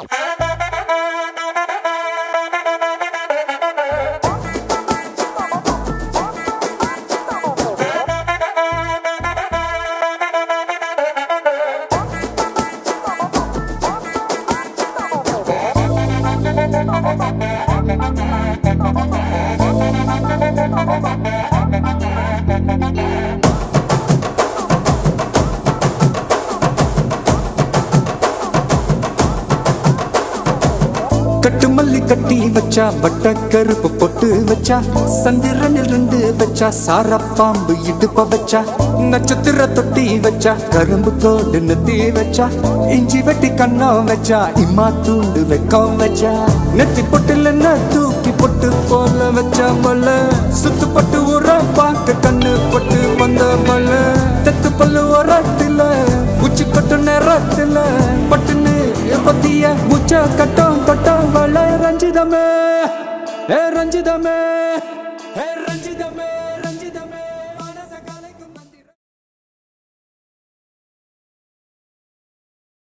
கட்டு மல்லி கட்டி வச்சா வட்ட கருப்பு பொட்டு வச்சா சந்திரனில் ரெண்டு வச்சா சார பாம்பு இடுப்ப வச்சா நட்சத்திர தொட்டி வச்சா கரும்பு தோடு நெத்தி வச்சா இஞ்சி வெட்டி கண்ணம் வச்சா இம்மா தூண்டு வெக்கம் வச்சா நெத்தி பொட்டுல தூக்கி பொட்டு போல வச்சா மல சுத்து பட்டு உர பார்க்க கண்ணு பொட்டு வந்த மல தெத்து பல்லு உரத்துல உச்சி கொட்டு நேரத்துல பட்டுன்னு பத்திய முச்ச கட்டம் கட்டம் வள ரஞ்சிதமே ஏ ரஞ்சிதமே